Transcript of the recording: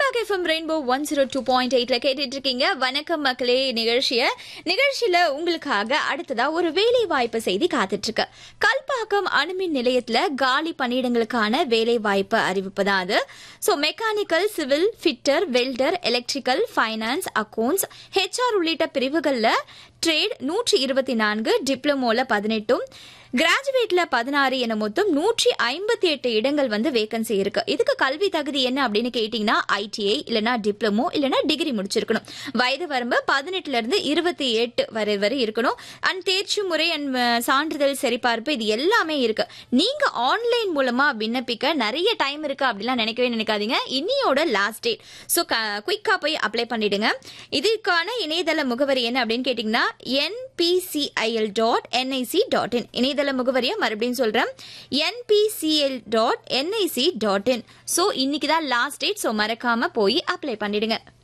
சூப்பராக FM rainbow one zero two point எயிட்ல கேட்டுட்டு இருக்கீங்க வணக்கம் மக்களே நிகழ்ச்சிய நிகழ்ச்சியில உங்களுக்காக அடுத்ததா ஒரு வேலை வாய்ப்பு செய்தி காத்துட்டு இருக்கு கல்பாக்கம் அணுமின் நிலையத்துல காலி பணியிடங்களுக்கான வேலை வாய்ப்பு அறிவிப்பு தான் அது so mechanical civil fitter welder electrical finance accounts HR உள்ளிட்ட பிரிவுகள்ல ட்ரேட் நூற்றி இருபத்தி நான்கு டிப்ளமோல பதினெட்டும் கிராஜுவேட்ல பதினாறு என மொத்தம் நூற்றி ஐம்பத்தி எட்டு இடங்கள் வந்து வேகன்சி இருக்கு இதுக்கு கல்வி தகுதி என்ன அப்படின்னு கேட்டீங்கன்னா ஐடிஐ இல்லனா டிப்ளமோ இல்லனா டிகிரி முடிச்சிருக்கணும் வயது வரம்பு பதினெட்டுல இருந்து இருபத்தி எட்டு வரை வரை இருக்கணும் அண்ட் தேர்ச்சி முறை அண்ட் சான்றிதழ் சரிபார்ப்பு இது எல்லாமே இருக்கு நீங்க ஆன்லைன் மூலமா விண்ணப்பிக்க நிறைய டைம் இருக்கு அப்படிலாம் நினைக்கவே நினைக்காதீங்க இன்னியோட லாஸ்ட் டேட் ஸோ குயிக்கா போய் அப்ளை பண்ணிடுங்க இதுக்கான இணையதள முகவரி என்ன அப்படின்னு கேட்டீங்கன்னா NPCIL dot NIC dot in இணையதள முகவரியை மறுபடியும் சொல்றேன் NPCL dot NIC dot in so இன்னைக்கு தான் லாஸ்ட் டேட் ஸோ மறக்காம போய் அப்ளை பண்ணிடுங்க